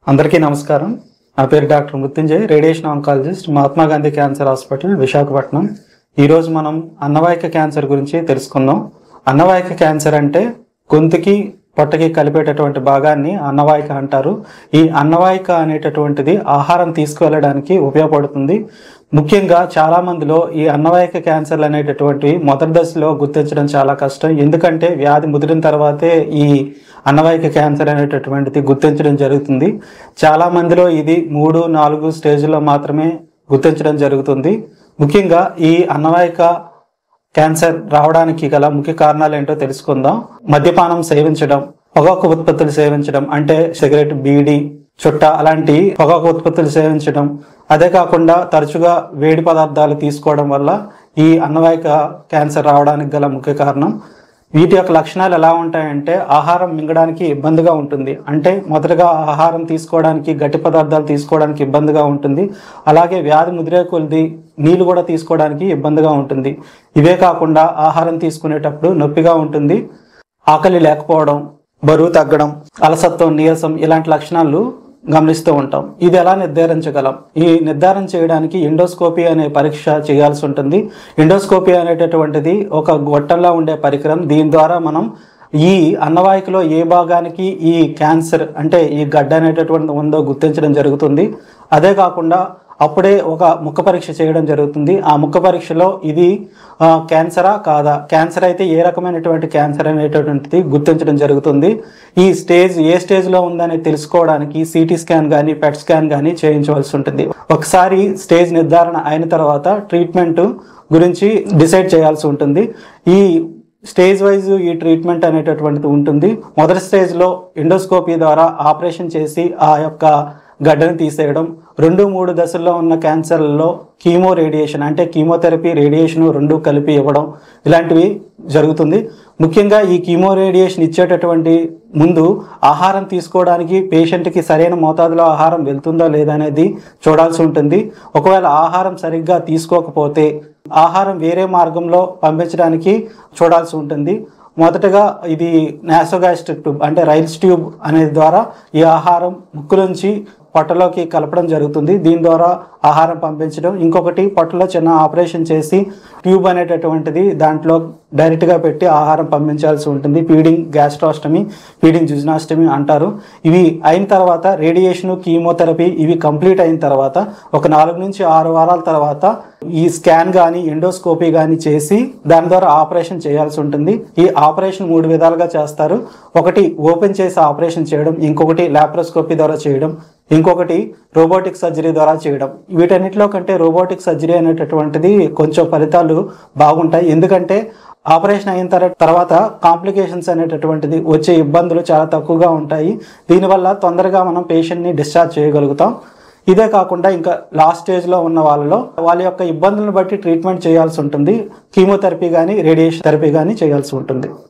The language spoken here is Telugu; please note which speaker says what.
Speaker 1: అందరికీ నమస్కారం నా పేరు doctor Mrityunjay radiation oncologist Mahatma Gandhi cancer hospital Visakhapatnam ఈరోజు మనం అన్నవాహిక క్యాన్సర్ గురించి తెలుసుకుందాం అన్నవాహిక క్యాన్సర్ అంటే గొంతుకి పొట్టకి కలిపేటటువంటి భాగాన్ని అన్నవాహిక అంటారు ఈ అన్నవాహిక అనేటటువంటిది ఆహారం తీసుకువెళ్ళడానికి ఉపయోగపడుతుంది ముఖ్యంగా చాలా మందిలో ఈ అన్నవాహిక క్యాన్సర్లు అనేటటువంటివి మొదటి దశలో గుర్తించడం చాలా కష్టం ఎందుకంటే వ్యాధి ముదిరిన తర్వాతే ఈ అన్నవాహిక క్యాన్సర్ అనేటటువంటిది గుర్తించడం జరుగుతుంది చాలా మందిలో ఇది మూడు నాలుగు స్టేజ్లో మాత్రమే గుర్తించడం జరుగుతుంది ముఖ్యంగా ఈ అన్నవాహిక క్యాన్సర్ రావడానికి గల ముఖ్య కారణాలు ఏంటో తెలుసుకుందాం మద్యపానం సేవించడం పొగాకు ఉత్పత్తులు సేవించడం అంటే సిగరెట్ బీడి చుట్ట అలాంటి పొగాకు ఉత్పత్తులు సేవించడం అదే కాకుండా తరచుగా వేడి పదార్థాలు తీసుకోవడం వల్ల ఈ అన్నవాహిక క్యాన్సర్ రావడానికి గల ముఖ్య కారణం వీటి యొక్క లక్షణాలు ఎలా ఉంటాయంటే ఆహారం మింగడానికి ఇబ్బందిగా ఉంటుంది అంటే మొదటగా ఆహారం తీసుకోవడానికి గట్టి పదార్థాలు తీసుకోవడానికి ఇబ్బందిగా ఉంటుంది అలాగే వ్యాధి ముదిరే కొలిది నీళ్ళు కూడా తీసుకోవడానికి ఇబ్బందిగా ఉంటుంది ఇవే కాకుండా ఆహారం తీసుకునేటప్పుడు నొప్పిగా ఉంటుంది ఆకలి లేకపోవడం బరువు తగ్గడం అలసత్వం నీరసం ఇలాంటి లక్షణాలు గమనిస్తూ ఉంటాం ఇది ఎలా నిర్ధారించగలం ఈ నిర్ధారణ చేయడానికి ఎండోస్కోపీ అనే పరీక్ష చేయాల్సి ఉంటుంది ఎండోస్కోపీ అనేటటువంటిది ఒక గొట్టంలా ఉండే పరికరం దీని ద్వారా మనం ఈ అన్నవాహికలో ఏ భాగానికి ఈ క్యాన్సర్ అంటే ఈ గడ్డ అనేటటువంటి ఉందో గుర్తించడం జరుగుతుంది అదే కాకుండా అప్పుడే ఒక ముక్క పరీక్ష చేయడం జరుగుతుంది ఆ ముక్క పరీక్షలో ఇది ఆ, క్యాన్సరా కాదా క్యాన్సర్ అయితే ఏ రకమైనటువంటి క్యాన్సర్ అనేటటువంటిది గుర్తించడం జరుగుతుంది ఈ స్టేజ్ ఏ స్టేజ్లో ఉందని తెలుసుకోవడానికి సిటీ స్కాన్ కానీ పెట్ స్కాన్ కానీ చేయించవలసి ఉంటుంది ఒకసారి స్టేజ్ నిర్ధారణ అయిన తర్వాత ట్రీట్మెంట్ గురించి డిసైడ్ చేయాల్సి ఉంటుంది ఈ స్టేజ్ వైజ్ ఈ ట్రీట్మెంట్ అనేటటువంటిది ఉంటుంది మొదటి స్టేజ్లో ఎండోస్కోపీ ద్వారా ఆపరేషన్ చేసి ఆ యొక్క గడ్డను తీసేయడం రెండు మూడు దశల్లో ఉన్న క్యాన్సర్లలో కీమో రేడియేషన్ అంటే కీమోథెరపీ రేడియేషన్ రెండు కలిపి ఇవ్వడం ఇలాంటివి జరుగుతుంది ముఖ్యంగా ఈ కీమో రేడియేషన్ ఇచ్చేటటువంటి ముందు ఆహారం తీసుకోవడానికి పేషెంట్కి సరైన మోతాదులో ఆహారం వెళ్తుందా లేదా అనేది చూడాల్సి ఉంటుంది ఒకవేళ ఆహారం సరిగ్గా తీసుకోకపోతే ఆహారం వేరే మార్గంలో పంపించడానికి చూడాల్సి ఉంటుంది మొదటగా ఇది నాసోగాస్ట్రిక్ ట్యూబ్ అంటే రైల్స్ ట్యూబ్ అనే ద్వారా ఈ ఆహారం ముక్కు నుంచి పొట్టలోకి కలపడం జరుగుతుంది దీని ద్వారా ఆహారం పంపించడం ఇంకొకటి పొట్టలో చిన్న ఆపరేషన్ చేసి ట్యూబ్ అనేటటువంటిది దాంట్లో డైరెక్ట్గా పెట్టి ఆహారం పంపించాల్సి ఉంటుంది ఫీడింగ్ గ్యాస్ట్రాస్టమీ ఫీడింగ్ జుజ్నాస్టమీ అంటారు ఇవి అయిన తర్వాత రేడియేషన్ కీమోథెరపీ ఇవి కంప్లీట్ అయిన తర్వాత ఒక నాలుగు నుంచి ఆరు వారాల తర్వాత ఈ స్కాన్ కానీ ఎండోస్కోపీ కానీ చేసి దాని ద్వారా ఆపరేషన్ చేయాల్సి ఉంటుంది ఈ ఆపరేషన్ మూడు విధాలుగా చేస్తారు ఒకటి ఓపెన్ చేసి ఆపరేషన్ చేయడం ఇంకొకటి లాప్రోస్కోపీ ద్వారా చేయడం ఇంకొకటి రోబోటిక్ సర్జరీ ద్వారా చేయడం వీటన్నిటిలో కంటే రోబోటిక్ సర్జరీ అనేటటువంటిది కొంచెం ఫలితాలు బాగుంటాయి ఎందుకంటే ఆపరేషన్ అయిన తర- తర్వాత కాంప్లికేషన్స్ అనేటటువంటిది వచ్చే ఇబ్బందులు చాలా తక్కువగా ఉంటాయి దీనివల్ల తొందరగా మనం పేషెంట్ని డిశ్చార్జ్ చేయగలుగుతాం ఇదే కాకుండా ఇంకా లాస్ట్ స్టేజ్లో ఉన్న వాళ్ళలో వాళ్ళ యొక్క ఇబ్బందులను బట్టి ట్రీట్మెంట్ చేయాల్సి ఉంటుంది కీమోథెరపీ కానీ రేడియేషన్ థెరపీ కానీ చేయాల్సి ఉంటుంది